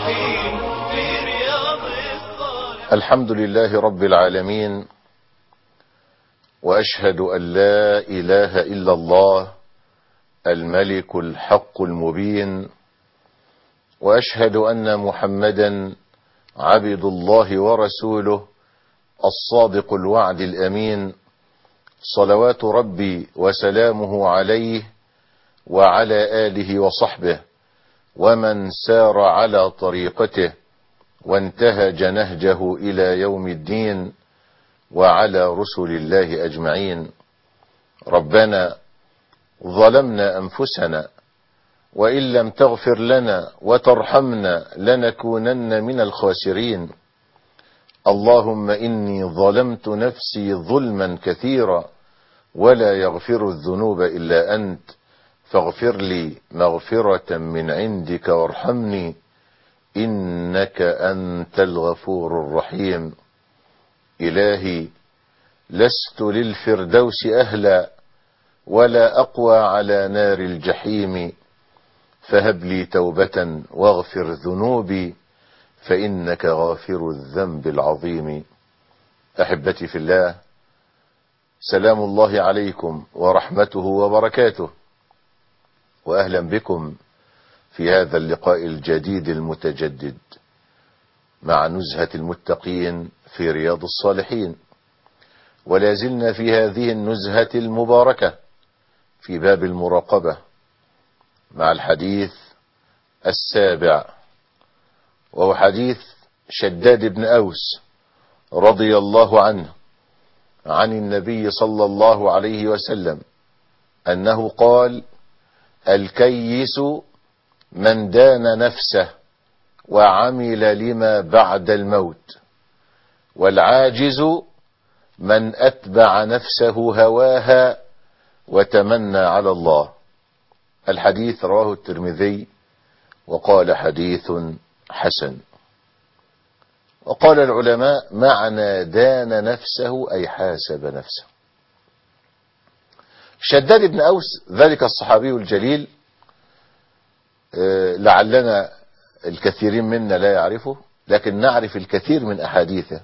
الصالحين في رياض الصالحين الحمد لله رب العالمين واشهد ان لا اله الا الله الملك الحق المبين واشهد ان محمدا عبد الله ورسوله الصادق الوعد الامين صلوات ربي وسلامه عليه وعلى اله وصحبه ومن سار على طريقته وانتهج نهجه الى يوم الدين وعلى رسل الله اجمعين ربنا ظلمنا انفسنا وان لم تغفر لنا وترحمنا لنكونن من الخاسرين اللهم اني ظلمت نفسي ظلما كثيرا ولا يغفر الذنوب الا انت فاغفر لي مغفره من عندك وارحمني انك انت الغفور الرحيم الهي لست للفردوس اهلا ولا اقوى على نار الجحيم فهب لي توبه واغفر ذنوبي فانك غافر الذنب العظيم احبتي في الله سلام الله عليكم ورحمته وبركاته واهلا بكم في هذا اللقاء الجديد المتجدد مع نزهة المتقين في رياض الصالحين ولا زلنا في هذه النزهة المباركة في باب المراقبة مع الحديث السابع وهو حديث شداد بن أوس رضي الله عنه عن النبي صلى الله عليه وسلم أنه قال الكيس من دان نفسه وعمل لما بعد الموت والعاجز من اتبع نفسه هواها وتمنى على الله الحديث رواه الترمذي وقال حديث حسن وقال العلماء معنى دان نفسه اي حاسب نفسه شداد بن اوس ذلك الصحابي الجليل لعلنا الكثيرين منا لا يعرفه لكن نعرف الكثير من أحاديثه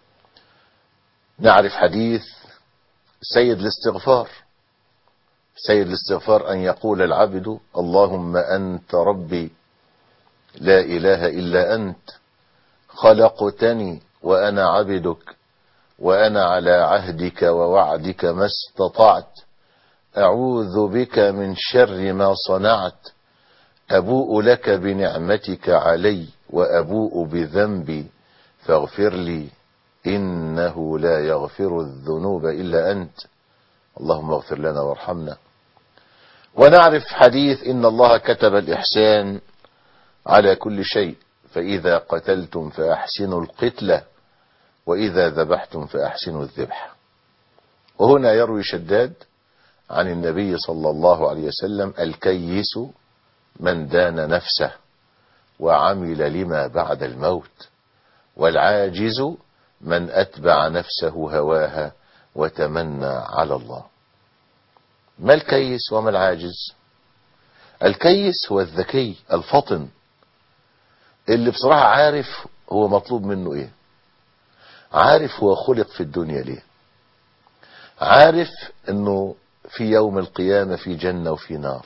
نعرف حديث سيد الاستغفار سيد الاستغفار أن يقول العبد اللهم أنت ربي لا إله إلا أنت خلقتني وأنا عبدك وأنا على عهدك ووعدك ما استطعت أعوذ بك من شر ما صنعت أبوء لك بنعمتك علي وأبوء بذنبي فاغفر لي إنه لا يغفر الذنوب إلا أنت اللهم اغفر لنا وارحمنا ونعرف حديث إن الله كتب الإحسان على كل شيء فإذا قتلتم فأحسنوا القتلة وإذا ذبحتم فأحسنوا الذبح وهنا يروي شداد عن النبي صلى الله عليه وسلم الكيس من دان نفسه وعمل لما بعد الموت والعاجز من اتبع نفسه هواها وتمنى على الله ما الكيس وما العاجز الكيس هو الذكي الفطن اللي بصراحة عارف هو مطلوب منه ايه عارف هو خلق في الدنيا ليه عارف انه في يوم القيامة في جنة وفي نار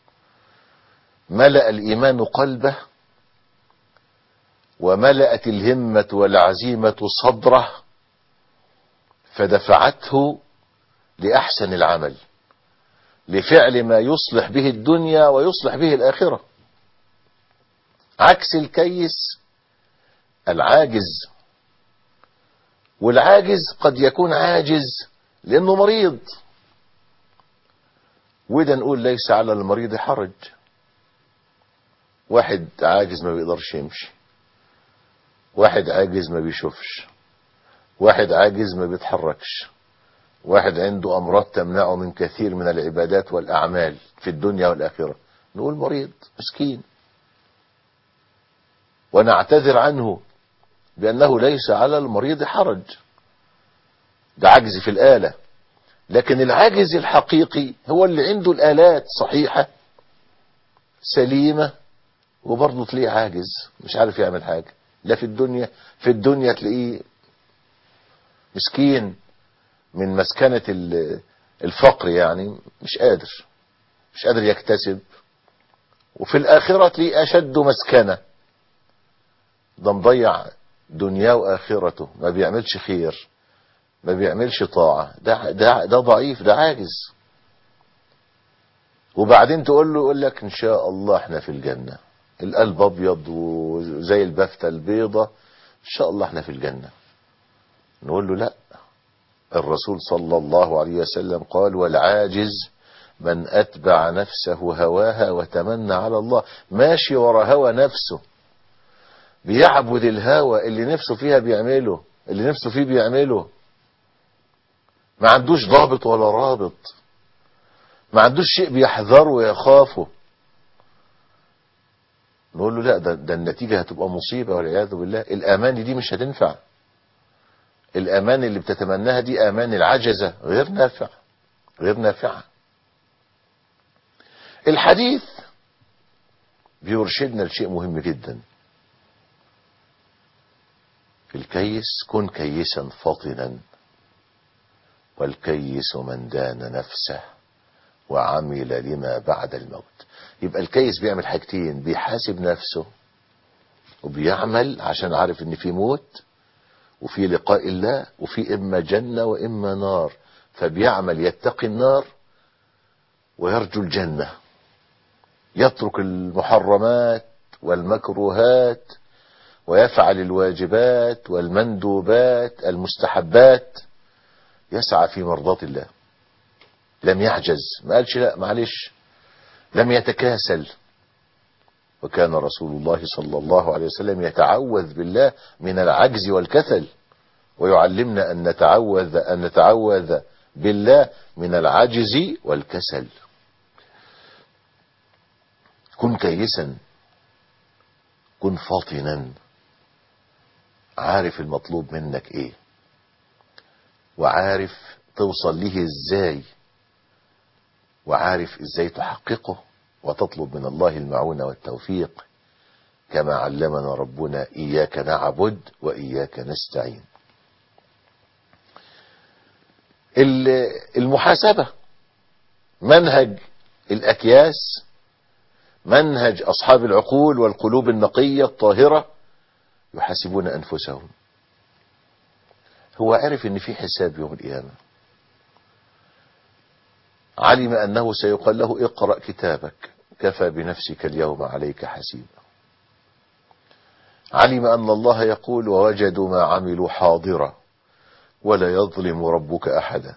ملأ الإيمان قلبه وملأت الهمة والعزيمة صدره فدفعته لأحسن العمل لفعل ما يصلح به الدنيا ويصلح به الآخرة عكس الكيس العاجز والعاجز قد يكون عاجز لأنه مريض وده نقول ليس على المريض حرج واحد عاجز ما بيقدرش يمشي واحد عاجز ما بيشوفش واحد عاجز ما بيتحركش واحد عنده أمراض تمنعه من كثير من العبادات والأعمال في الدنيا والآخرة نقول مريض مسكين ونعتذر عنه بأنه ليس على المريض حرج ده عجز في الآلة لكن العاجز الحقيقي هو اللي عنده الآلات صحيحة سليمة وبرضه تلاقيه عاجز مش عارف يعمل حاجة لا في الدنيا في الدنيا تلاقيه مسكين من مسكنة ال- الفقر يعني مش قادر مش قادر يكتسب وفي الآخرة تلاقيه أشد مسكنة ده مضيع دنياه وآخرته ما بيعملش خير ما بيعملش طاعة ده, ده, ده ضعيف ده عاجز وبعدين تقول له يقول لك ان شاء الله احنا في الجنة القلب ابيض وزي البفتة البيضة ان شاء الله احنا في الجنة نقول له لا الرسول صلى الله عليه وسلم قال والعاجز من اتبع نفسه هواها وتمنى على الله ماشي ورا هوى نفسه بيعبد الهوى اللي نفسه فيها بيعمله اللي نفسه فيه بيعمله ما عندوش ضابط ولا رابط ما عندوش شيء بيحذره ويخافه نقول له لا ده, ده النتيجة هتبقى مصيبة والعياذ بالله الأمان دي مش هتنفع الأمان اللي بتتمناها دي أمان العجزة غير نافع غير نافعة الحديث بيرشدنا لشيء مهم جدا الكيس كن كيسا فطنا والكيس من دان نفسه وعمل لما بعد الموت يبقى الكيس بيعمل حاجتين بيحاسب نفسه وبيعمل عشان عارف ان في موت وفي لقاء الله وفي اما جنة واما نار فبيعمل يتقي النار ويرجو الجنة يترك المحرمات والمكروهات ويفعل الواجبات والمندوبات المستحبات يسعى في مرضاة الله لم يعجز ما قالش لا معلش لم يتكاسل وكان رسول الله صلى الله عليه وسلم يتعوذ بالله من العجز والكسل ويعلمنا أن نتعوذ أن نتعوذ بالله من العجز والكسل كن كيسا كن فاطنا عارف المطلوب منك ايه وعارف توصل له ازاي وعارف ازاي تحققه وتطلب من الله المعونة والتوفيق كما علمنا ربنا إياك نعبد وإياك نستعين المحاسبة منهج الأكياس منهج أصحاب العقول والقلوب النقية الطاهرة يحاسبون أنفسهم هو عرف ان في حساب يوم القيامة علم أنه سيقال له اقرأ كتابك كفى بنفسك اليوم عليك حسيبا علم أن الله يقول ووجدوا ما عملوا حاضرا ولا يظلم ربك أحدا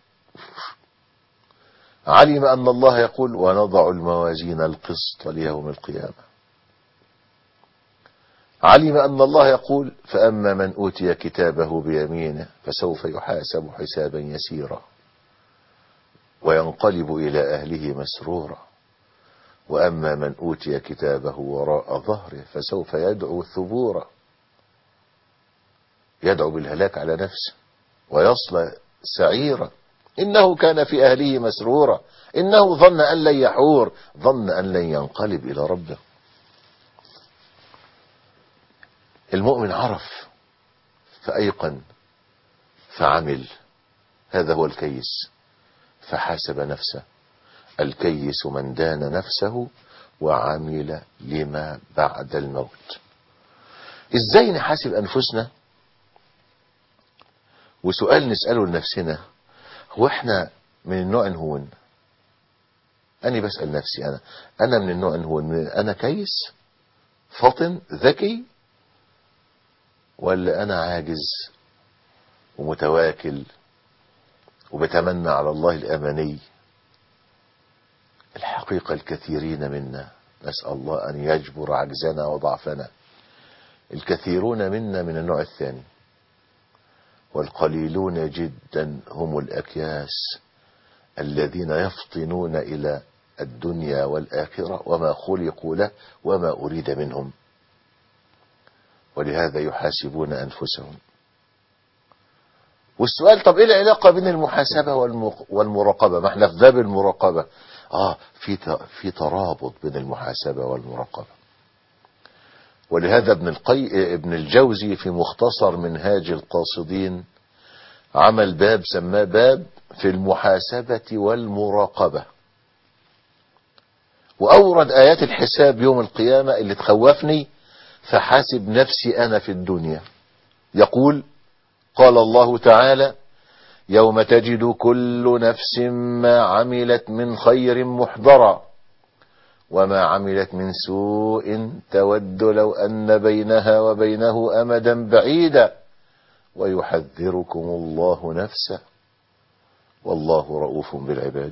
علم أن الله يقول ونضع الموازين القسط ليوم القيامة علم أن الله يقول فأما من أوتي كتابه بيمينه فسوف يحاسب حسابا يسيرا وينقلب إلى أهله مسرورا وأما من أوتي كتابه وراء ظهره فسوف يدعو ثبورا يدعو بالهلاك على نفسه ويصلى سعيرا إنه كان في أهله مسرورا إنه ظن أن لن يحور ظن أن لن ينقلب إلى ربه المؤمن عرف فأيقن فعمل هذا هو الكيس فحاسب نفسه الكيس من دان نفسه وعمل لما بعد الموت ازاي نحاسب انفسنا وسؤال نسأله لنفسنا هو احنا من النوع نهون انا بسأل نفسي انا انا من النوع نهون انا كيس فطن ذكي ولا انا عاجز ومتواكل وبتمنى على الله الاماني الحقيقة الكثيرين منا نسأل الله أن يجبر عجزنا وضعفنا الكثيرون منا من النوع الثاني والقليلون جدا هم الأكياس الذين يفطنون إلى الدنيا والآخرة وما خلقوا له وما أريد منهم ولهذا يحاسبون أنفسهم والسؤال طب ايه العلاقة بين المحاسبة والمراقبة ما احنا في باب المراقبة اه في في ترابط بين المحاسبة والمراقبة ولهذا ابن القي ابن الجوزي في مختصر منهاج القاصدين عمل باب سماه باب في المحاسبة والمراقبة وأورد آيات الحساب يوم القيامة اللي تخوفني فحاسب نفسي أنا في الدنيا يقول قال الله تعالى يوم تجد كل نفس ما عملت من خير محضرا وما عملت من سوء تود لو أن بينها وبينه أمدا بعيدا ويحذركم الله نفسه والله رؤوف بالعباد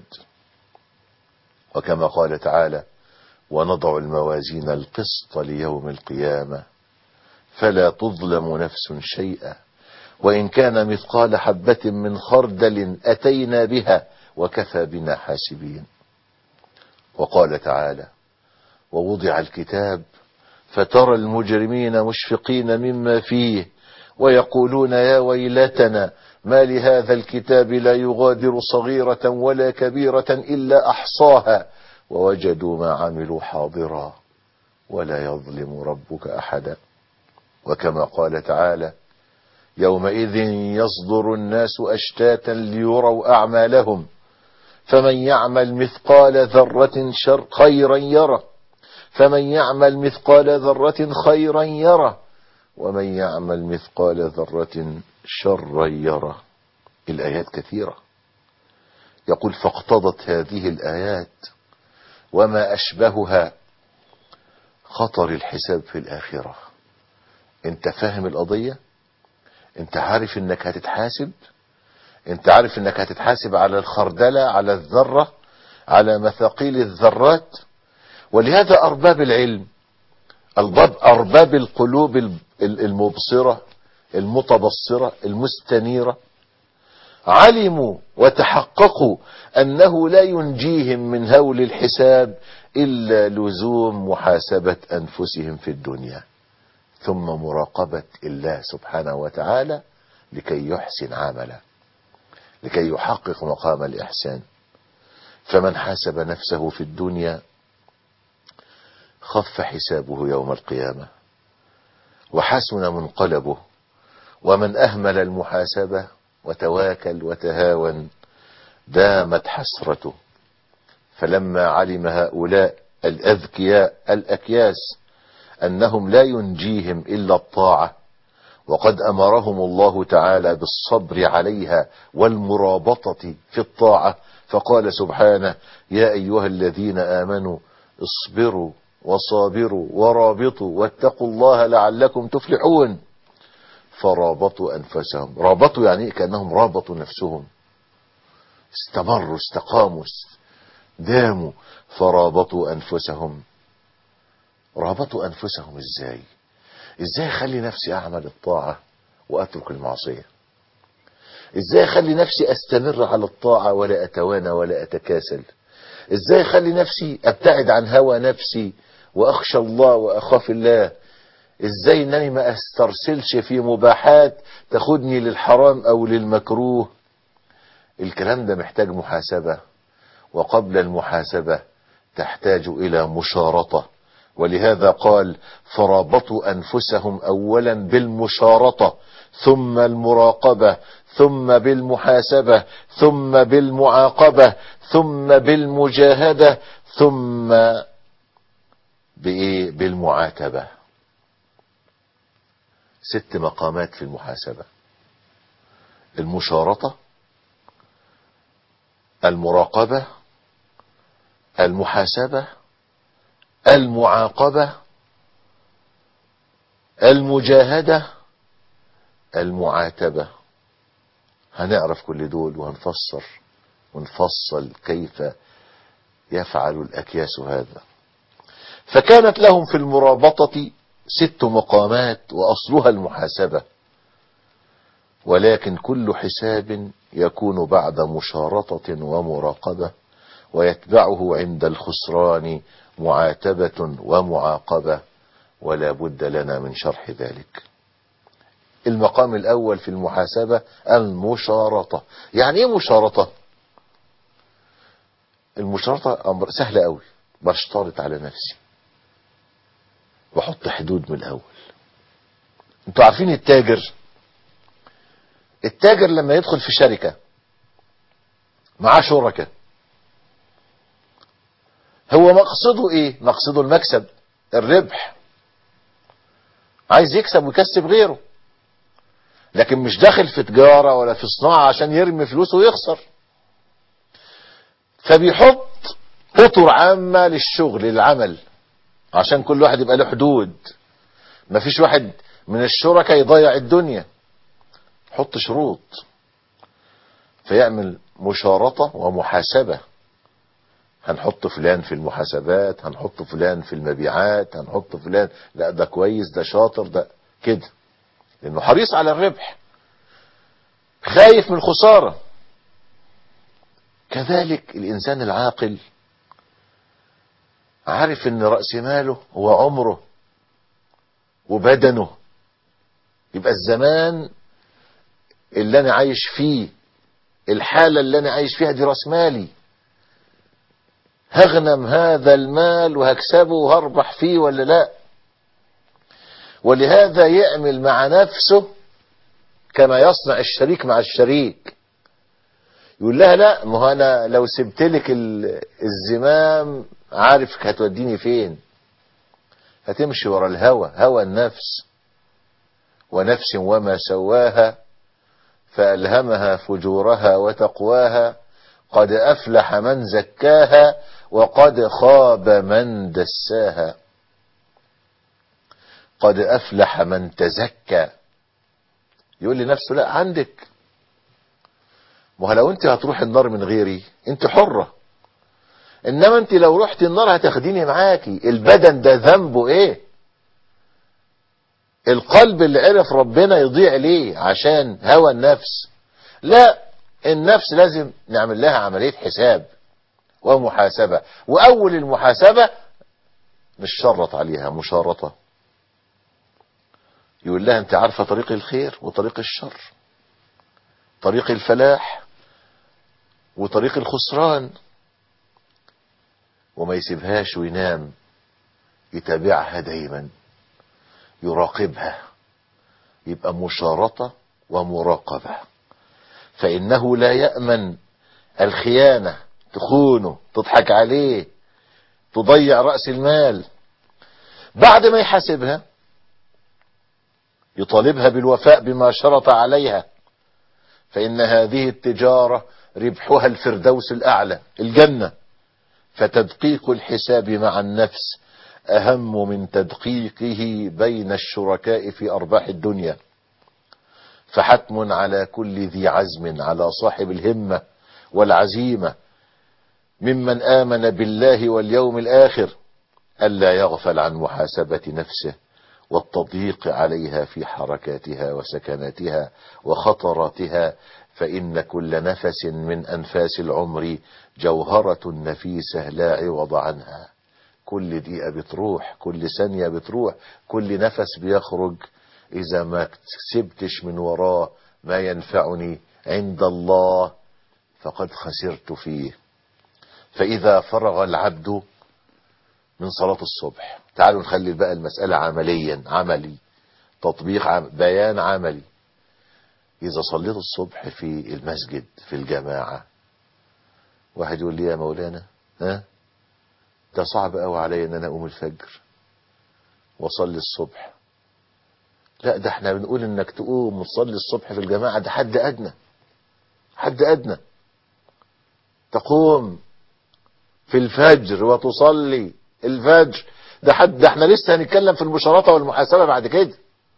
وكما قال تعالى ونضع الموازين القسط ليوم القيامة فلا تظلم نفس شيئا وإن كان مثقال حبة من خردل أتينا بها وكفى بنا حاسبين وقال تعالى ووضع الكتاب فترى المجرمين مشفقين مما فيه ويقولون يا ويلتنا ما لهذا الكتاب لا يغادر صغيرة ولا كبيرة إلا أحصاها ووجدوا ما عملوا حاضرا ولا يظلم ربك أحدا وكما قال تعالى يومئذ يصدر الناس أشتاتا ليروا أعمالهم فمن يعمل مثقال ذرة شر خيرا يره فمن يعمل مثقال ذرة خيرا يره ومن يعمل مثقال ذرة شرا يره الآيات كثيرة يقول فاقتضت هذه الآيات وما أشبهها خطر الحساب في الآخرة انت فاهم القضية انت عارف انك هتتحاسب انت عارف انك هتتحاسب على الخردلة على الذرة على مثاقيل الذرات ولهذا أرباب العلم الباب أرباب القلوب المبصرة المتبصرة المستنيرة علموا وتحققوا أنه لا ينجيهم من هول الحساب إلا لزوم محاسبة أنفسهم في الدنيا ثم مراقبة الله سبحانه وتعالى لكي يحسن عمله لكي يحقق مقام الإحسان فمن حاسب نفسه في الدنيا خف حسابه يوم القيامة وحسن منقلبه ومن أهمل المحاسبة وتواكل وتهاون دامت حسرته فلما علم هؤلاء الأذكياء الأكياس أنهم لا ينجيهم إلا الطاعة وقد أمرهم الله تعالى بالصبر عليها والمرابطة في الطاعة فقال سبحانه يا أيها الذين آمنوا اصبروا وصابروا ورابطوا واتقوا الله لعلكم تفلحون فرابطوا أنفسهم رابطوا يعني كأنهم رابطوا نفسهم استمروا استقاموا داموا فرابطوا أنفسهم رابطوا أنفسهم إزاي إزاي أخلي نفسي أعمل الطاعة وأترك المعصية إزاي أخلي نفسي أستمر على الطاعة ولا أتوانى ولا أتكاسل إزاي أخلي نفسي أبتعد عن هوى نفسي وأخشى الله وأخاف الله إزاي أنني ما أسترسلش في مباحات تاخدني للحرام أو للمكروه الكلام ده محتاج محاسبة وقبل المحاسبة تحتاج إلى مشارطة ولهذا قال فرابطوا أنفسهم أولا بالمشارطة ثم المراقبة ثم بالمحاسبة ثم بالمعاقبة ثم بالمجاهدة ثم بإيه بالمعاتبة ست مقامات في المحاسبة المشارطة المراقبة المحاسبة المعاقبة المجاهدة المعاتبة هنعرف كل دول وهنفسر ونفصل كيف يفعل الأكياس هذا فكانت لهم في المرابطة ست مقامات وأصلها المحاسبة ولكن كل حساب يكون بعد مشارطة ومراقبة ويتبعه عند الخسران معاتبة ومعاقبة ولا بد لنا من شرح ذلك المقام الأول في المحاسبة المشارطة يعني ايه مشارطة المشارطة أمر سهل قوي بشترط على نفسي واحط حدود من الاول انتوا عارفين التاجر التاجر لما يدخل في شركة معاه شركة هو مقصده ايه مقصده المكسب الربح عايز يكسب ويكسب غيره لكن مش داخل في تجارة ولا في صناعة عشان يرمي فلوسه ويخسر فبيحط اطر عامة للشغل للعمل عشان كل واحد يبقى له حدود مفيش واحد من الشركاء يضيع الدنيا حط شروط فيعمل مشارطة ومحاسبة هنحط فلان في المحاسبات هنحط فلان في المبيعات هنحط فلان لا ده كويس ده شاطر ده كده لانه حريص على الربح خايف من الخسارة كذلك الانسان العاقل عارف ان رأس ماله هو عمره وبدنه يبقى الزمان اللي انا عايش فيه الحالة اللي انا عايش فيها دي راس مالي هغنم هذا المال وهكسبه وهربح فيه ولا لا ولهذا يعمل مع نفسه كما يصنع الشريك مع الشريك يقول لها لا ما هو انا لو سبت لك الزمام عارف هتوديني فين هتمشي ورا الهوى هوى النفس ونفس وما سواها فألهمها فجورها وتقواها قد أفلح من زكاها وقد خاب من دساها قد أفلح من تزكى يقول لنفسه لا عندك ما لو انت هتروح النار من غيري انت حرة انما انت لو رحت النار هتاخديني معاكي البدن ده ذنبه ايه القلب اللي عرف ربنا يضيع ليه عشان هوى النفس لا النفس لازم نعمل لها عملية حساب ومحاسبة واول المحاسبة نشرط عليها مشارطة يقول لها انت عارفة طريق الخير وطريق الشر طريق الفلاح وطريق الخسران وما يسيبهاش وينام يتابعها دايما يراقبها يبقى مشارطة ومراقبة فإنه لا يأمن الخيانة تخونه تضحك عليه تضيع رأس المال بعد ما يحاسبها يطالبها بالوفاء بما شرط عليها فإن هذه التجارة ربحها الفردوس الأعلى الجنة فتدقيق الحساب مع النفس أهم من تدقيقه بين الشركاء في أرباح الدنيا فحتم على كل ذي عزم على صاحب الهمة والعزيمة ممن آمن بالله واليوم الآخر ألا يغفل عن محاسبة نفسه والتضييق عليها في حركاتها وسكناتها وخطراتها فإن كل نفس من أنفاس العمر جوهرة نفيسة لا عوض عنها كل دقيقة بتروح كل ثانية بتروح كل نفس بيخرج إذا ما كسبتش من وراه ما ينفعني عند الله فقد خسرت فيه فإذا فرغ العبد من صلاة الصبح تعالوا نخلي بقى المسألة عمليا عملي تطبيق عم بيان عملي إذا صليت الصبح في المسجد في الجماعة واحد يقول لي يا مولانا ها ده صعب قوي عليا ان انا اقوم الفجر واصلي الصبح لا ده احنا بنقول انك تقوم وتصلي الصبح في الجماعة ده حد ادنى حد ادنى تقوم في الفجر وتصلي الفجر ده حد ده احنا لسه هنتكلم في المشارطة والمحاسبة بعد كده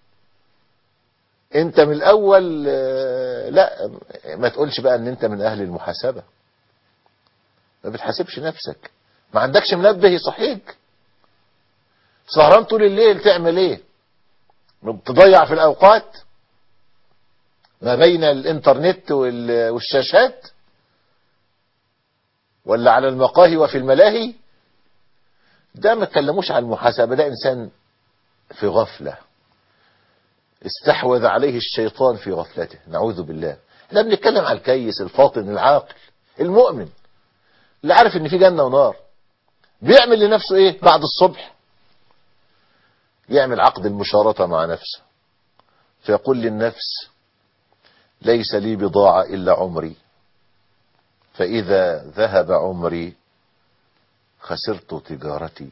انت من الاول لا ما تقولش بقى ان انت من اهل المحاسبة ما بتحاسبش نفسك ما عندكش منبه يصحيك سهران طول الليل تعمل ايه تضيع في الاوقات ما بين الانترنت والشاشات ولا على المقاهي وفي الملاهي ده ما تكلموش عن المحاسبة ده انسان في غفلة استحوذ عليه الشيطان في غفلته نعوذ بالله احنا بنتكلم على الكيس الفاطن العاقل المؤمن اللي عارف ان في جنة ونار بيعمل لنفسه ايه بعد الصبح يعمل عقد المشارطة مع نفسه فيقول للنفس ليس لي بضاعة إلا عمري فإذا ذهب عمري خسرت تجارتي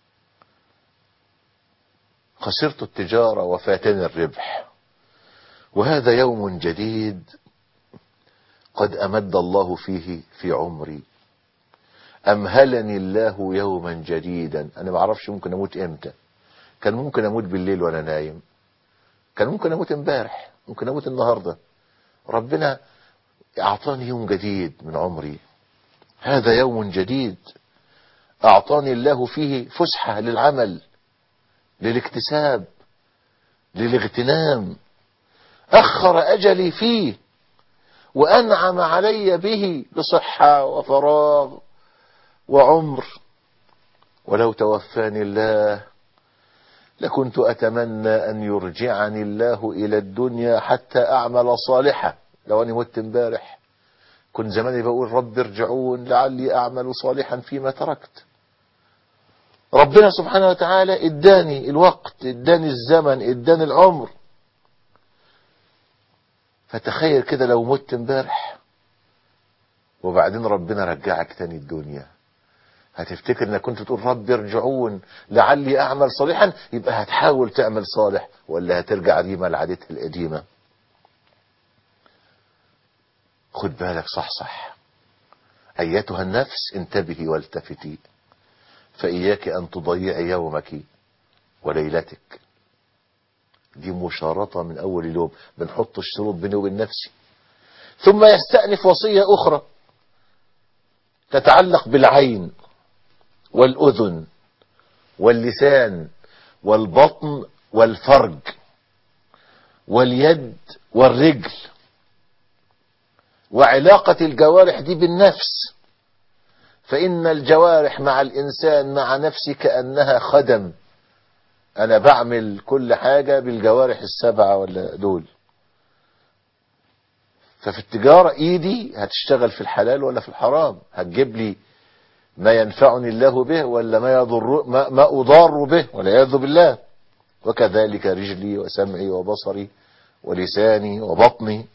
خسرت التجارة وفاتني الربح وهذا يوم جديد قد أمد الله فيه في عمري أمهلني الله يوما جديدا أنا ما أعرفش ممكن أموت إمتى كان ممكن أموت بالليل وأنا نايم كان ممكن أموت امبارح ممكن أموت النهاردة ربنا أعطاني يوم جديد من عمري هذا يوم جديد أعطاني الله فيه فسحة للعمل للاكتساب للاغتنام أخر أجلي فيه وأنعم علي به بصحة وفراغ وعمر ولو توفاني الله لكنت أتمنى أن يرجعني الله إلى الدنيا حتى أعمل صالحة لو أني مت امبارح كنت زماني بقول رب ارجعون لعلي أعمل صالحا فيما تركت ربنا سبحانه وتعالى اداني الوقت اداني الزمن اداني العمر فتخيل كده لو مت امبارح وبعدين ربنا رجعك تاني الدنيا هتفتكر انك كنت تقول رب ارجعون لعلي اعمل صالحا يبقى هتحاول تعمل صالح ولا هترجع ديما لعادتها القديمه خد بالك صح صح ايتها النفس انتبهي والتفتي فاياك ان تضيعي يومك وليلتك دي مشارطه من اول اليوم بنحط الشروط بيني وبين نفسي ثم يستأنف وصيه اخرى تتعلق بالعين والأذن واللسان والبطن والفرج واليد والرجل وعلاقة الجوارح دي بالنفس فإن الجوارح مع الإنسان مع نفسي كأنها خدم أنا بعمل كل حاجة بالجوارح السبعة ولا دول ففي التجارة إيدي هتشتغل في الحلال ولا في الحرام هتجيب لي ما ينفعني الله به ولا ما يضر ما, ما أضار به والعياذ بالله وكذلك رجلي وسمعي وبصري ولساني وبطني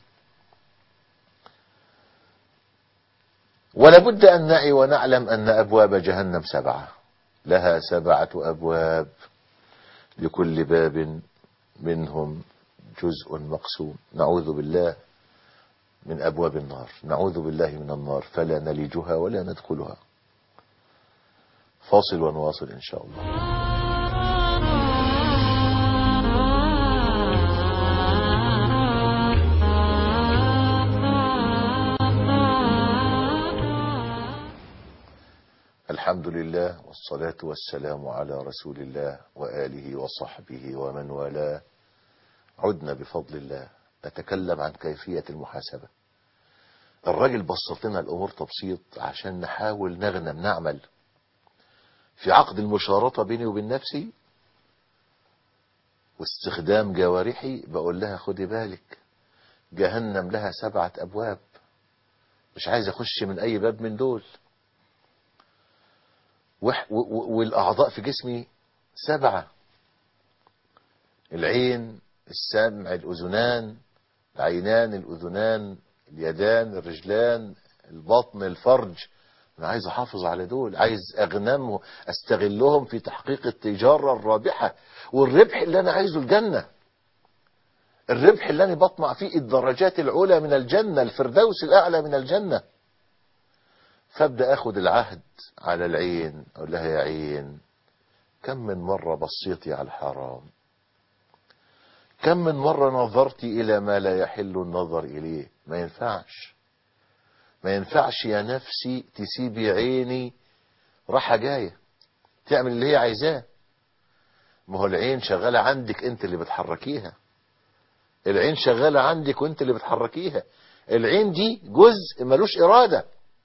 ولابد أن نعي ونعلم أن أبواب جهنم سبعة لها سبعة أبواب لكل باب منهم جزء مقسوم نعوذ بالله من أبواب النار نعوذ بالله من النار فلا نلجها ولا ندخلها فاصل ونواصل إن شاء الله الحمد لله والصلاة والسلام على رسول الله وآله وصحبه ومن والاه عدنا بفضل الله نتكلم عن كيفية المحاسبة الراجل بسط لنا الأمور تبسيط عشان نحاول نغنم نعمل في عقد المشارطة بيني وبين نفسي واستخدام جوارحي بقول لها خدي بالك جهنم لها سبعة أبواب مش عايز أخش من أي باب من دول والأعضاء في جسمي سبعة العين السمع الأذنان العينان الأذنان اليدان الرجلان البطن الفرج أنا عايز أحافظ على دول عايز أغنمه أستغلهم في تحقيق التجارة الرابحة والربح اللي أنا عايزه الجنة الربح اللي أنا بطمع فيه الدرجات العلى من الجنة الفردوس الأعلى من الجنة فابدأ أخد العهد على العين أقول لها يا عين كم من مرة بصيتي على الحرام كم من مرة نظرت إلى ما لا يحل النظر إليه ما ينفعش ما ينفعش يا نفسي تسيبي عيني راحة جاية تعمل اللي هي عايزاه ما هو العين شغالة عندك انت اللي بتحركيها العين شغالة عندك وانت اللي بتحركيها العين دي جزء ملوش إرادة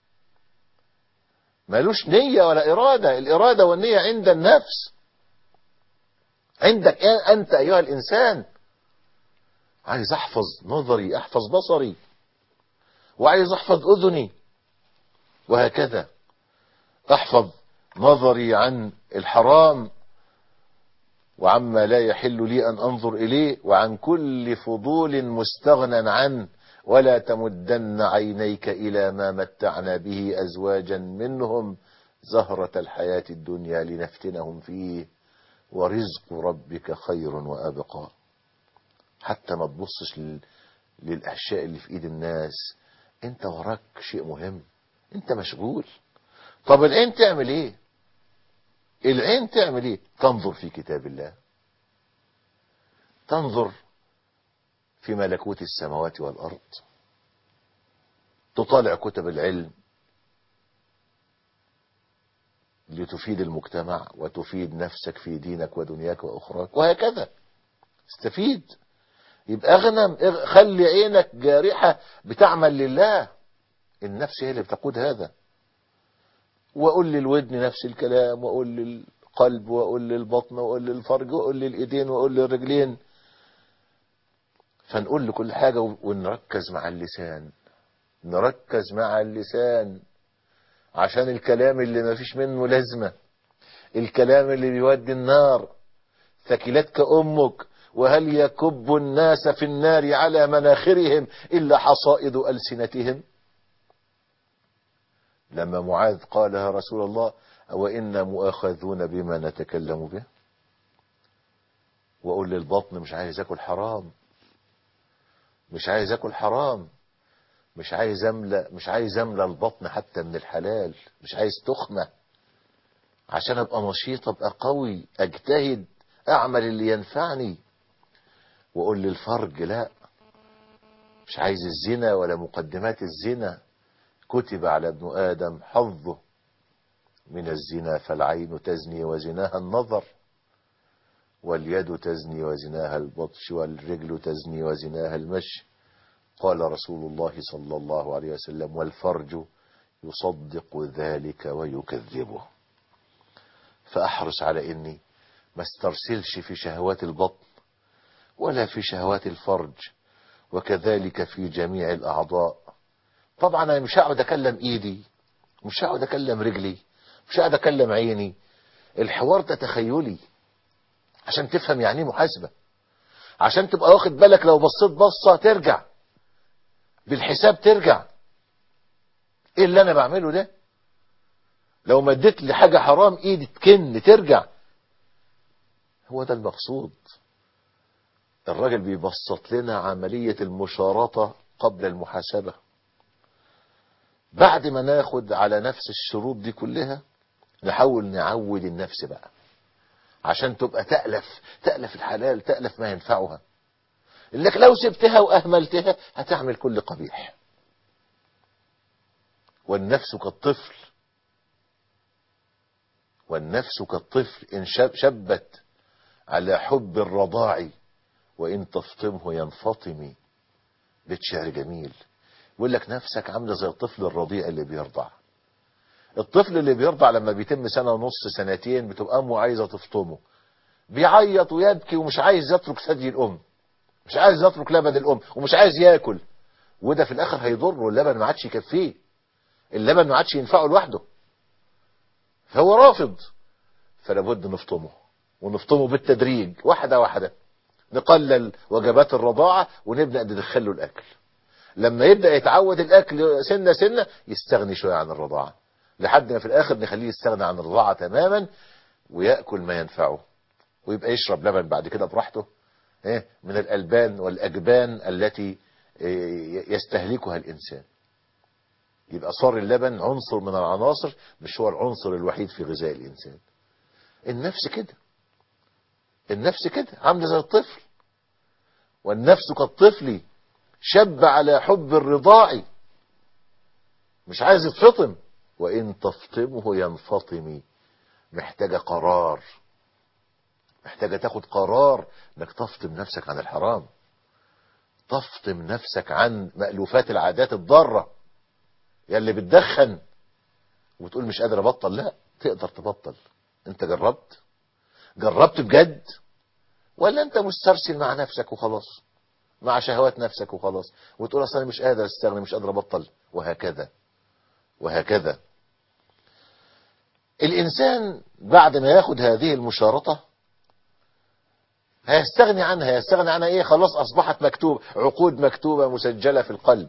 ملوش نية ولا إرادة الإرادة والنية عند النفس عندك أنت أيها الإنسان عايز أحفظ نظري أحفظ بصري وعايز أحفظ أذني وهكذا أحفظ نظري عن الحرام وعما لا يحل لي أن أنظر إليه وعن كل فضول مستغنى عنه ولا تمدن عينيك إلى ما متعنا به أزواجا منهم زهرة الحياة الدنيا لنفتنهم فيه ورزق ربك خير وأبقى حتى ما تبصش لل... للأشياء اللي في إيد الناس انت وراك شيء مهم انت مشغول طب العين تعمل ايه العين تعمل ايه تنظر في كتاب الله تنظر في ملكوت السماوات والأرض تطالع كتب العلم لتفيد المجتمع وتفيد نفسك في دينك ودنياك وأخراك وهكذا استفيد يبقى اغنم اغ- خلي عينك جارحة بتعمل لله النفس هي اللي بتقود هذا وأقول للودن نفس الكلام وأقول للقلب وأقول للبطن وأقول للفرج وأقول للإيدين وأقول للرجلين فنقول لكل حاجة ونركز مع اللسان نركز مع اللسان عشان الكلام اللي ما فيش منه لازمة الكلام اللي بيودي النار ثكلتك أمك وهل يكب الناس في النار على مناخرهم إلا حصائد ألسنتهم لما معاذ قال يا رسول الله وإنا مؤاخذون بما نتكلم به وأقول للبطن مش عايز أكل حرام مش عايز أكل حرام مش عايز أملى مش عايز أملى البطن حتى من الحلال مش عايز تخمة عشان أبقى نشيط أبقى قوي أجتهد أعمل اللي ينفعني وأقول للفرج لا مش عايز الزنا ولا مقدمات الزنا كتب على ابن آدم حظه من الزنا فالعين تزني وزناها النظر واليد تزني وزناها البطش والرجل تزني وزناها المشي قال رسول الله صلى الله عليه وسلم والفرج يصدق ذلك ويكذبه فأحرص على إني ما استرسلش في شهوات البطن ولا في شهوات الفرج وكذلك في جميع الأعضاء طبعا أنا مش هقعد أكلم إيدي مش هقعد أكلم رجلي مش هقعد أكلم عيني الحوار ده تخيلي عشان تفهم يعني ايه محاسبة عشان تبقى واخد بالك لو بصيت بصة ترجع بالحساب ترجع ايه اللي انا بعمله ده لو مديت لي حاجة حرام ايدي تكن ترجع هو ده المقصود الراجل بيبسط لنا عملية المشارطة قبل المحاسبة بعد ما ناخد على نفس الشروط دي كلها نحاول نعود النفس بقى عشان تبقى تألف تألف الحلال تألف ما ينفعها انك لو سبتها واهملتها هتعمل كل قبيح والنفس كالطفل والنفس كالطفل ان شب شبت على حب الرضاع وان تفطمه ينفطم بيت شعر جميل يقول لك نفسك عامله زي الطفل الرضيع اللي بيرضع الطفل اللي بيرضع لما بيتم سنة ونص سنتين بتبقى امه عايزة تفطمه بيعيط ويبكي ومش عايز يترك ثدي الام مش عايز يترك لبن الام ومش عايز ياكل وده في الاخر هيضره اللبن ما عادش يكفيه اللبن ما عادش ينفعه لوحده فهو رافض فلا بد نفطمه ونفطمه بالتدريج واحده واحده نقلل وجبات الرضاعه ونبدا ندخله الاكل لما يبدا يتعود الاكل سنه سنه يستغني شويه عن الرضاعه لحد ما في الاخر نخليه يستغنى عن الرضاعه تماما وياكل ما ينفعه ويبقى يشرب لبن بعد كده براحته إيه؟ من الألبان والأجبان التي إيه، يستهلكها الإنسان يبقى صار اللبن عنصر من العناصر مش هو العنصر الوحيد في غذاء الإنسان النفس كده النفس كده عامله زي الطفل والنفس كالطفل شب على حب الرضاع مش عايز يتفطم وإن تفطمه ينفطم محتاجة قرار محتاجة تاخد قرار انك تفطم نفسك عن الحرام تفطم نفسك عن مألوفات العادات الضارة يا اللي بتدخن وتقول مش قادر ابطل لا تقدر تبطل انت جربت جربت بجد ولا انت مسترسل مع نفسك وخلاص مع شهوات نفسك وخلاص وتقول اصل انا مش قادر استغني مش قادر ابطل وهكذا وهكذا الانسان بعد ما ياخد هذه المشارطة هيستغني عنها يستغني عنها ايه خلاص اصبحت مكتوب عقود مكتوبة مسجلة في القلب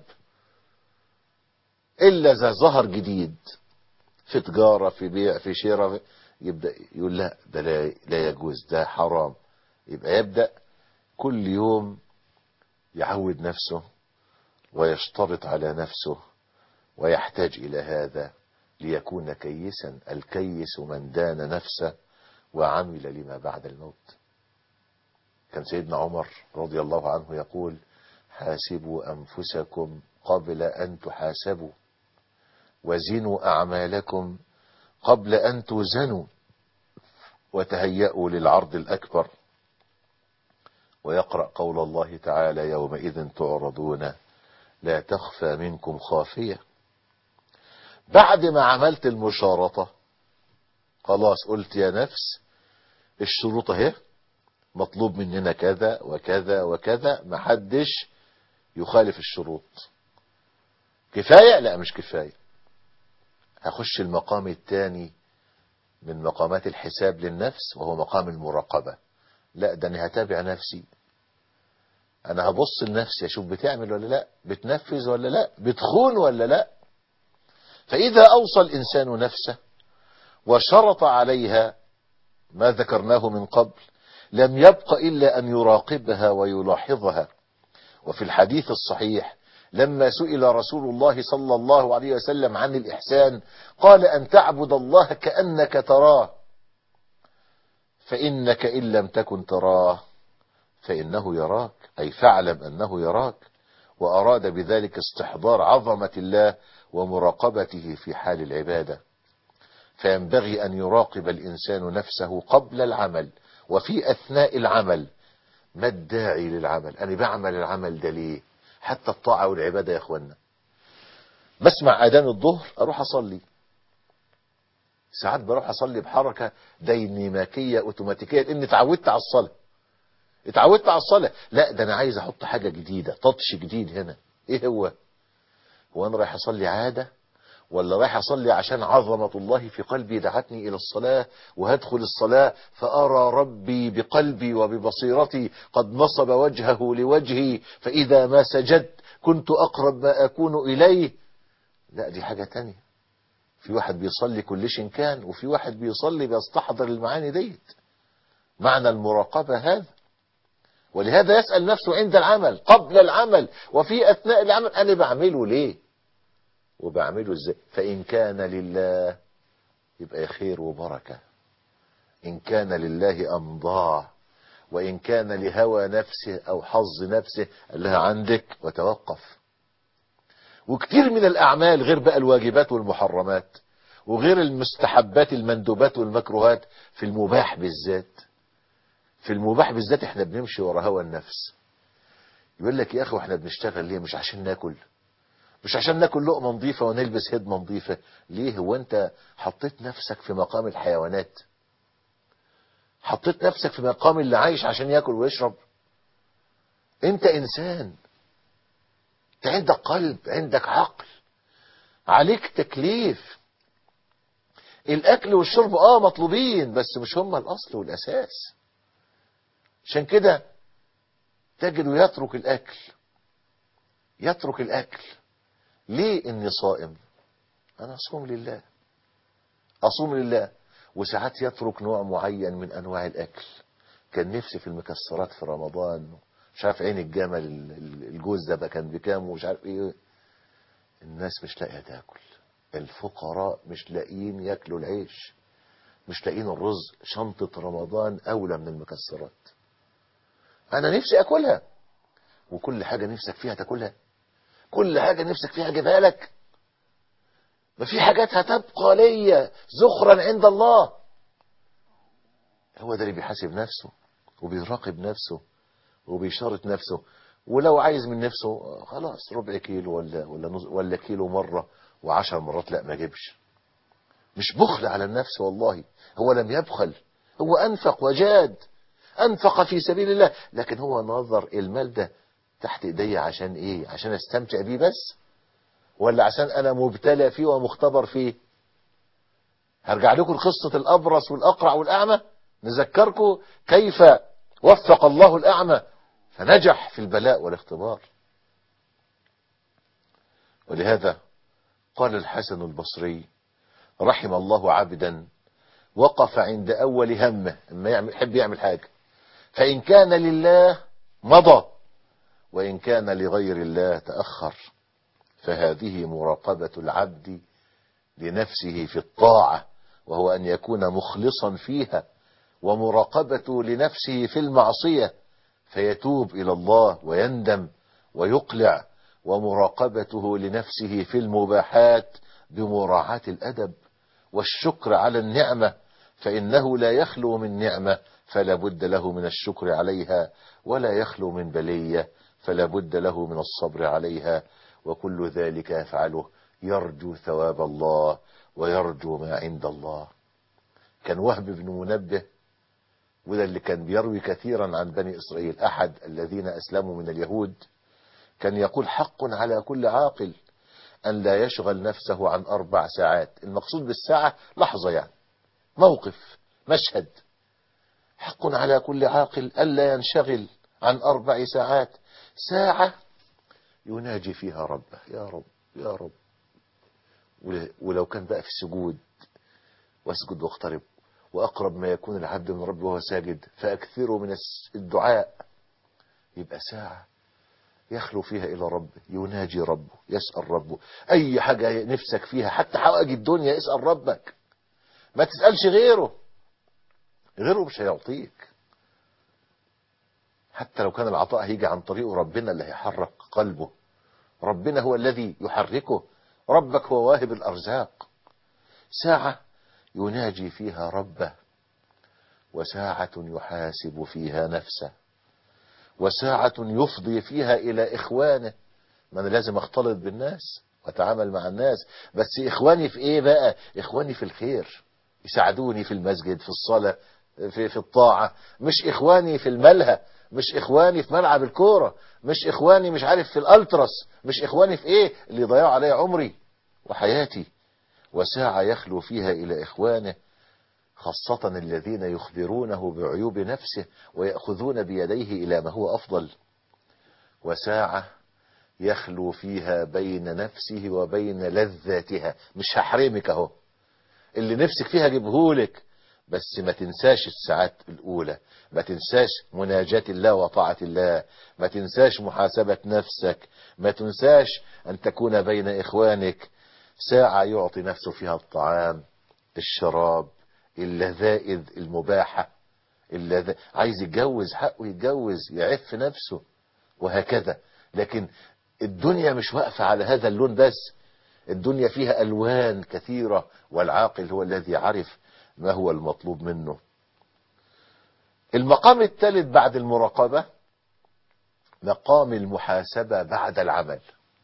الا اذا ظهر جديد في تجارة في بيع في شراء في يبدأ يقول لا ده لا, لا يجوز ده حرام يبقى يبدأ كل يوم يعود نفسه ويشترط على نفسه ويحتاج إلى هذا ليكون كيسا الكيس من دان نفسه وعمل لما بعد الموت كان سيدنا عمر رضي الله عنه يقول حاسبوا أنفسكم قبل أن تحاسبوا وزنوا أعمالكم قبل أن توزنوا وتهيأوا للعرض الأكبر ويقرأ قول الله تعالى يومئذ تعرضون لا تخفى منكم خافية بعد ما عملت المشارطة خلاص قلت يا نفس الشروط اهي مطلوب مننا كذا وكذا وكذا محدش يخالف الشروط كفاية لا مش كفاية هخش المقام الثاني من مقامات الحساب للنفس وهو مقام المراقبة لا ده انا هتابع نفسي انا هبص لنفسي اشوف بتعمل ولا لا بتنفذ ولا لا بتخون ولا لا فاذا اوصى الانسان نفسه وشرط عليها ما ذكرناه من قبل لم يبق الا ان يراقبها ويلاحظها وفي الحديث الصحيح لما سئل رسول الله صلى الله عليه وسلم عن الإحسان قال أن تعبد الله كأنك تراه فإنك إن لم تكن تراه فإنه يراك أي فاعلم أنه يراك وأراد بذلك استحضار عظمة الله ومراقبته في حال العبادة فينبغي أن يراقب الإنسان نفسه قبل العمل وفي أثناء العمل ما الداعي للعمل أنا بعمل العمل ده ليه حتى الطاعة والعبادة يا اخوانا بسمع اذان الظهر اروح اصلي ساعات بروح اصلي بحركة ديناميكية اوتوماتيكية لاني اتعودت على الصلاة اتعودت على الصلاة لا ده انا عايز احط حاجة جديدة تاتش جديد هنا ايه هو هو انا رايح اصلي عادة ولا رايح اصلي عشان عظمة الله في قلبي دعتني الى الصلاة وهدخل الصلاة فارى ربي بقلبي وببصيرتي قد نصب وجهه لوجهي فاذا ما سجدت كنت اقرب ما اكون اليه لا دي حاجة تانية في واحد بيصلي كل شيء كان وفي واحد بيصلي بيستحضر المعاني ديت معنى المراقبة هذا ولهذا يسأل نفسه عند العمل قبل العمل وفي أثناء العمل أنا بعمله ليه وبعمله ازاي فإن كان لله يبقى خير وبركة إن كان لله أمضاه وإن كان لهوى نفسه أو حظ نفسه قال لها عندك وتوقف وكتير من الأعمال غير بقى الواجبات والمحرمات وغير المستحبات المندوبات والمكروهات في المباح بالذات في المباح بالذات احنا بنمشي ورا هوى النفس يقول لك يا اخي واحنا بنشتغل ليه مش عشان ناكل مش عشان ناكل لقمه نظيفه ونلبس هدمه نظيفه ليه هو انت حطيت نفسك في مقام الحيوانات حطيت نفسك في مقام اللي عايش عشان ياكل ويشرب انت انسان انت عندك قلب عندك عقل عليك تكليف الاكل والشرب اه مطلوبين بس مش هم الاصل والاساس عشان كده تجده يترك الاكل يترك الاكل ليه اني صائم انا اصوم لله اصوم لله وساعات يترك نوع معين من انواع الاكل كان نفسي في المكسرات في رمضان مش عارف عين الجمل الجوز ده بقى كان بكام ومش عارف ايه الناس مش لاقيه تاكل الفقراء مش لاقيين ياكلوا العيش مش لاقيين الرز شنطة رمضان أولى من المكسرات أنا نفسي أكلها وكل حاجة نفسك فيها تاكلها كل حاجة نفسك فيها جيبها لك ما في حاجات هتبقى ليا زخرا عند الله هو ده اللي بيحاسب نفسه وبيراقب نفسه وبيشارط نفسه ولو عايز من نفسه خلاص ربع كيلو ولا ولا نص ولا كيلو مرة وعشر مرات لا ما جيبش مش بخل على النفس والله هو لم يبخل هو أنفق وجاد أنفق في سبيل الله لكن هو نظر المال ده تحت ايدي عشان ايه عشان استمتع بيه بس ولا عشان انا مبتلى فيه ومختبر فيه هرجع لكم قصة الابرص والاقرع والاعمى نذكركم كيف وفق الله الأعمى فنجح في البلاء والاختبار ولهذا قال الحسن البصري رحم الله عبدا وقف عند أول همه اما يعمل يحب يعمل حاجة فإن كان لله مضى وإن كان لغير الله تأخر فهذه مراقبة العبد لنفسه في الطاعة وهو أن يكون مخلصا فيها ومراقبة لنفسه في المعصية فيتوب إلى الله ويندم ويقلع ومراقبته لنفسه في المباحات بمراعاة الأدب والشكر على النعمة فإنه لا يخلو من نعمة فلا بد له من الشكر عليها ولا يخلو من بلية فلا بد له من الصبر عليها وكل ذلك يفعله يرجو ثواب الله ويرجو ما عند الله كان وهب بن منبه وده اللي كان بيروي كثيرا عن بني إسرائيل أحد الذين أسلموا من اليهود كان يقول حق على كل عاقل أن لا يشغل نفسه عن أربع ساعات المقصود بالساعة لحظة يعني موقف مشهد حق على كل عاقل ألا ينشغل عن أربع ساعات ساعة يناجي فيها ربه يا رب يا رب ولو كان بقى في سجود واسجد واقترب وأقرب ما يكون العبد من ربه وهو ساجد فأكثروا من الدعاء يبقى ساعة يخلو فيها إلى ربه يناجي ربه يسأل ربه أي حاجة نفسك فيها حتى حوائج الدنيا اسأل ربك ما تسألش غيره غيره مش هيعطيك حتى لو كان العطاء هيجي عن طريقه ربنا اللي هيحرك قلبه ربنا هو الذي يحركه ربك هو واهب الأرزاق ساعة يناجي فيها ربه وساعة يحاسب فيها نفسه وساعة يفضي فيها إلى إخوانه ما أنا لازم أختلط بالناس وأتعامل مع الناس بس إخواني في إيه بقى إخواني في الخير يساعدوني في المسجد في الصلاة في, في الطاعة مش إخواني في الملهى مش إخواني في ملعب الكورة مش إخواني مش عارف في الألترس مش إخواني في إيه اللي ضيعوا علي عمري وحياتي وساعة يخلو فيها إلى إخوانه خاصة الذين يخبرونه بعيوب نفسه ويأخذون بيديه إلى ما هو أفضل وساعة يخلو فيها بين نفسه وبين لذاتها مش هحرمك اهو اللي نفسك فيها جيبهولك بس ما تنساش الساعات الأولى ما تنساش مناجاة الله وطاعة الله ما تنساش محاسبة نفسك ما تنساش أن تكون بين إخوانك ساعة يعطي نفسه فيها الطعام الشراب اللذائذ المباحة اللذ... عايز يتجوز حقه يتجوز يعف نفسه وهكذا لكن الدنيا مش واقفة على هذا اللون بس الدنيا فيها ألوان كثيرة والعاقل هو الذي عرف ما هو المطلوب منه المقام الثالث بعد المراقبة مقام المحاسبة بعد العمل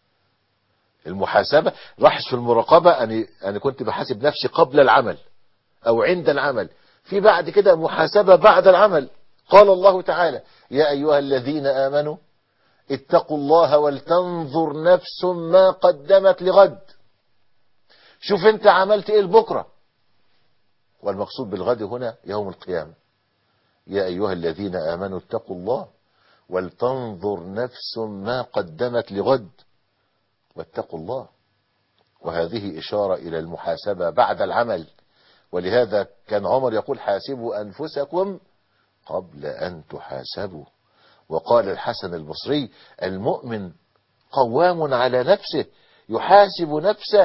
المحاسبة لاحظ في المراقبة أنا, أنا كنت بحاسب نفسي قبل العمل أو عند العمل في بعد كده محاسبة بعد العمل قال الله تعالى يا أيها الذين آمنوا اتقوا الله ولتنظر نفس ما قدمت لغد شوف انت عملت ايه لبكرة والمقصود بالغد هنا يوم القيامة يا أيها الذين آمنوا اتقوا الله ولتنظر نفس ما قدمت لغد واتقوا الله وهذه إشارة إلى المحاسبة بعد العمل ولهذا كان عمر يقول حاسبوا أنفسكم قبل أن تحاسبوا وقال الحسن البصري المؤمن قوام على نفسه يحاسب نفسه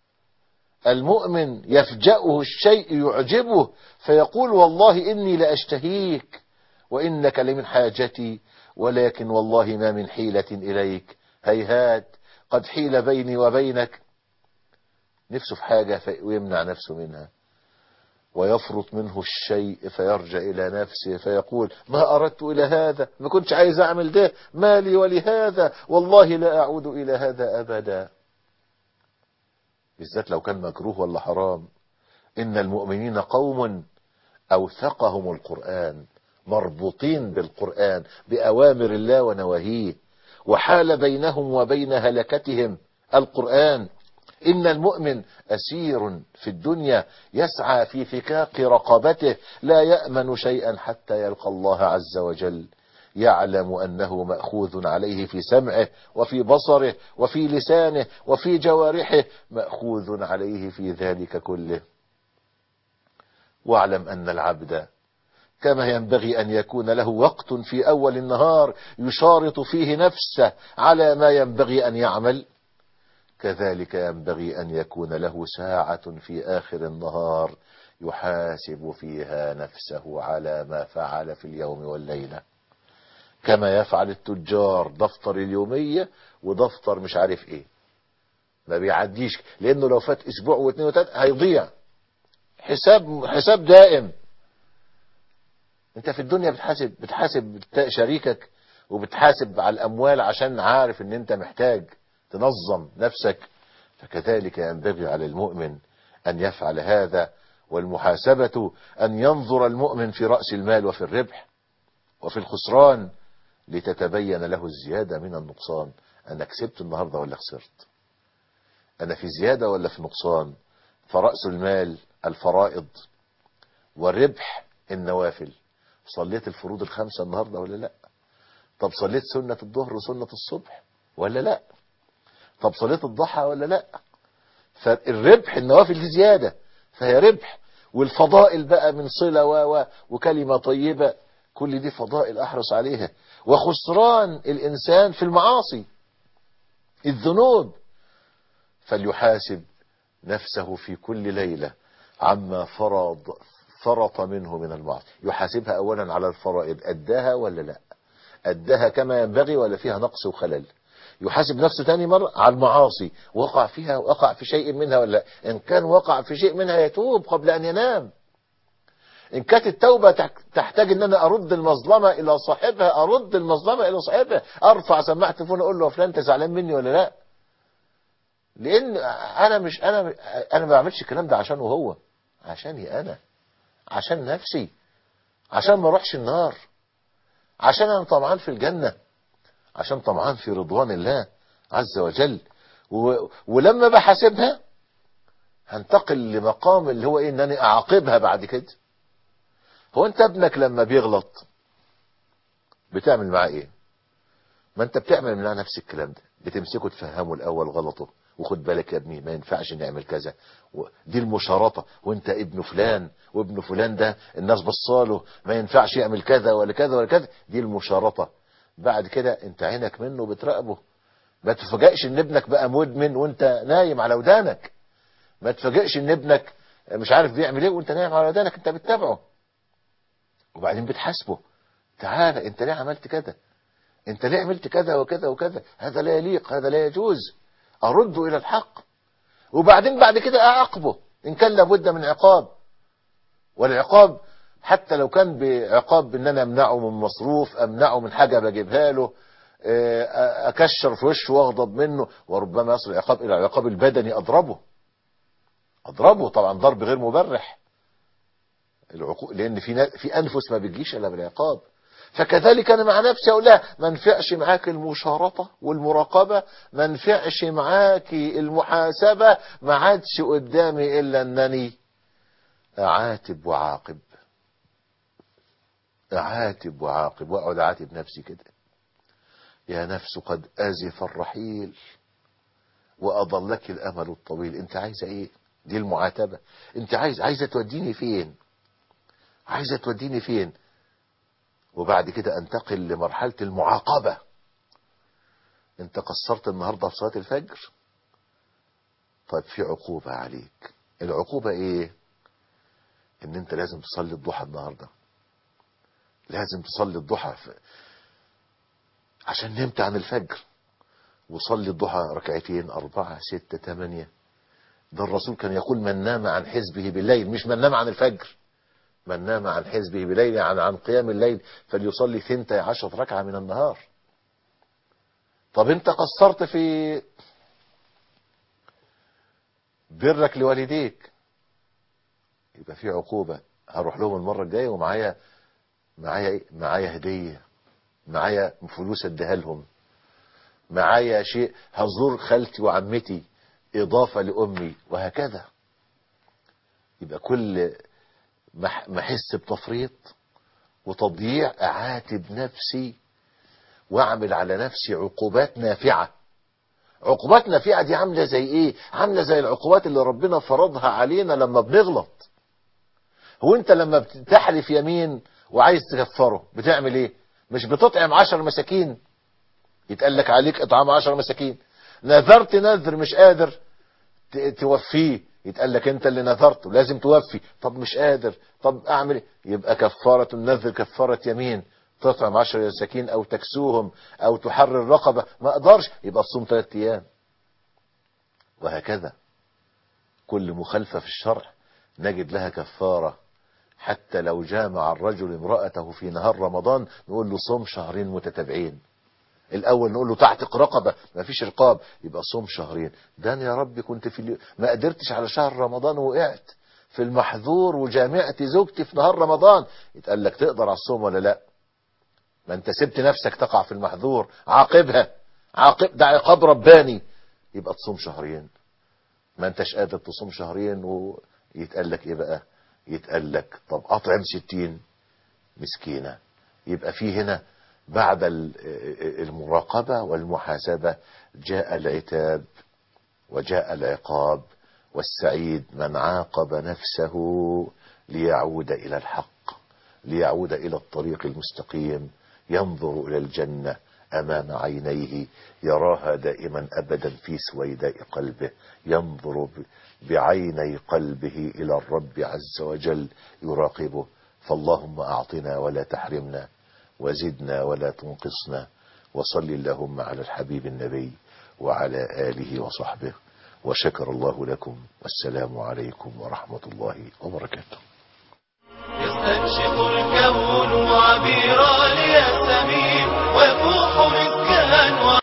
المؤمن يفجأه الشيء يعجبه فيقول والله إني لأشتهيك وإنك لمن حاجتي ولكن والله ما من حيلة إليك هيهات قد حيل بيني وبينك نفسه في حاجة ويمنع نفسه منها ويفرط منه الشيء فيرجع إلى نفسه فيقول ما أردت إلى هذا ما كنتش عايز أعمل ده مالي ولهذا والله لا أعود إلى هذا أبدا بالذات لو كان مكروه ولا حرام إن المؤمنين قوم أوثقهم القرآن مربوطين بالقرآن بأوامر الله ونواهيه وحال بينهم وبين هلكتهم القرآن إن المؤمن أسير في الدنيا يسعى في فكاك رقبته لا يأمن شيئا حتى يلقى الله عز وجل يعلم أنه مأخوذ عليه في سمعه وفي بصره وفي لسانه وفي جوارحه مأخوذ عليه في ذلك كله واعلم أن العبد كما ينبغي أن يكون له وقت في أول النهار يشارط فيه نفسه على ما ينبغي أن يعمل كذلك ينبغي أن يكون له ساعة في آخر النهار يحاسب فيها نفسه على ما فعل في اليوم والليلة كما يفعل التجار دفتر اليومية ودفتر مش عارف ايه ما بيعديش لانه لو فات اسبوع واثنين وثلاثة هيضيع حساب حساب دائم انت في الدنيا بتحاسب بتحاسب شريكك وبتحاسب على الاموال عشان عارف ان انت محتاج تنظم نفسك فكذلك ينبغي على المؤمن ان يفعل هذا والمحاسبة ان ينظر المؤمن في رأس المال وفي الربح وفي الخسران لتتبين له الزيادة من النقصان انا كسبت النهاردة ولا خسرت انا في زيادة ولا في نقصان فرأس المال الفرائض والربح النوافل صليت الفروض الخمسة النهاردة ولا لا طب صليت سنة الظهر وسنة الصبح ولا لا طب صليت الضحى ولا لا فالربح النوافل دي زيادة فهي ربح والفضائل بقى من صلة و و وكلمة طيبة كل دي فضائل أحرص عليها وخسران الإنسان في المعاصي الذنوب فليحاسب نفسه في كل ليلة عما فرض فرط منه من المعاصي يحاسبها أولا على الفرائض أداها ولا لا أداها كما ينبغي ولا فيها نقص وخلل يحاسب نفسه تاني مرة على المعاصي وقع فيها وقع في شيء منها ولا لا إن كان وقع في شيء منها يتوب قبل أن ينام إن كانت التوبة تحتاج أن أنا أرد المظلمة إلى صاحبها أرد المظلمة إلى صاحبها أرفع سماعة التليفون أقول له فلان أنت زعلان مني ولا لا لأن أنا مش أنا أنا ما بعملش الكلام ده عشانه هو عشاني أنا عشان نفسي عشان ما اروحش النار عشان انا طمعان في الجنة عشان طمعان في رضوان الله عز وجل و... ولما بحاسبها هنتقل لمقام اللي هو ايه انني اعاقبها بعد كده هو انت ابنك لما بيغلط بتعمل معاه ايه ما انت بتعمل معاه نفس الكلام ده بتمسكه تفهمه الاول غلطه وخد بالك يا ابني ما ينفعش نعمل كذا دي المشارطة وانت ابن فلان وابن فلان ده الناس بصاله ما ينفعش يعمل كذا ولا كذا ولا كذا دي المشارطة بعد كده انت عينك منه بتراقبه ما تفاجئش ان ابنك بقى مدمن وانت نايم على ودانك ما تفاجئش ان ابنك مش عارف بيعمل ايه وانت نايم على ودانك انت بتتابعه وبعدين بتحاسبه تعالى انت ليه عملت كده انت ليه عملت كذا وكذا وكذا هذا لا يليق هذا لا يجوز أرده إلى الحق وبعدين بعد كده أعاقبه إن كان لابد من عقاب والعقاب حتى لو كان بعقاب ان انا امنعه من مصروف امنعه من حاجة بجيبها له اكشر في وشه واغضب منه وربما يصل العقاب الى العقاب البدني اضربه اضربه طبعا ضرب غير مبرح العقوق لان في في انفس ما بتجيش الا بالعقاب فكذلك انا مع نفسي اقول لها ما نفعش معاك المشارطة والمراقبة ما نفعش معاك المحاسبة ما عادش قدامي الا انني اعاتب وعاقب اعاتب وعاقب واقعد اعاتب نفسي كده يا نفس قد ازف الرحيل واضلك الامل الطويل انت عايزه ايه دي المعاتبة انت عايز عايزه توديني فين عايزه توديني فين وبعد كده انتقل لمرحلة المعاقبة انت قصرت النهاردة في صلاة الفجر طيب في عقوبة عليك العقوبة ايه ان انت لازم تصلي الضحى النهاردة لازم تصلي الضحى في... عشان نمت عن الفجر وصلي الضحى ركعتين أربعة ستة تمانية ده الرسول كان يقول من نام عن حزبه بالليل مش من نام عن الفجر من نام عن حزبه بليل عن عن قيام الليل فليصلي ثنتي عشرة ركعة من النهار طب انت قصرت في برك لوالديك يبقى في عقوبة هروح لهم المرة الجاية ومعايا معايا ايه معايا هدية معايا فلوس اديها لهم معايا شيء هزور خالتي وعمتي إضافة لأمي وهكذا يبقى كل ما ما احس بتفريط وتضييع اعاتب نفسي واعمل على نفسي عقوبات نافعه عقوبات نافعه دي عامله زي ايه عامله زي العقوبات اللي ربنا فرضها علينا لما بنغلط هو انت لما بتحلف يمين وعايز تكفره بتعمل ايه مش بتطعم عشر مساكين يتقال لك عليك اطعام عشر مساكين نذرت نذر مش قادر ت- توفيه يتقال لك انت اللي نذرته لازم توفي طب مش قادر طب اعمل ايه يبقى كفارة النذر كفارة يمين تطعم عشر مساكين او تكسوهم او تحرر رقبة ما اقدرش يبقى تصوم ثلاثة ايام وهكذا كل مخالفة في الشرع نجد لها كفارة حتى لو جامع الرجل امرأته في نهار رمضان نقول له صوم شهرين متتابعين الاول نقول له تعتق رقبه ما فيش رقاب يبقى صوم شهرين ده أنا يا رب كنت في اليو... ما قدرتش على شهر رمضان وقعت في المحظور وجامعت زوجتي في نهار رمضان يتقال لك تقدر على الصوم ولا لا ما انت سبت نفسك تقع في المحظور عاقبها عاقب ده عقاب رباني يبقى تصوم شهرين ما انتش قادر تصوم شهرين ويتقال لك ايه بقى يتقال لك طب اطعم ستين مسكينة يبقى في هنا بعد ال- المراقبة والمحاسبة جاء العتاب وجاء العقاب والسعيد من عاقب نفسه ليعود إلى الحق ليعود إلى الطريق المستقيم ينظر إلى الجنة أمام عينيه يراها دائما أبدا في سويداء قلبه ينظر ب- بعيني قلبه إلى الرب عز وجل يراقبه فاللهم أعطنا ولا تحرمنا وزدنا ولا تنقصنا وصل اللهم على الحبيب النبي وعلى آله وصحبه وشكر الله لكم والسلام عليكم ورحمة الله وبركاته يستنشق الكون عبيرا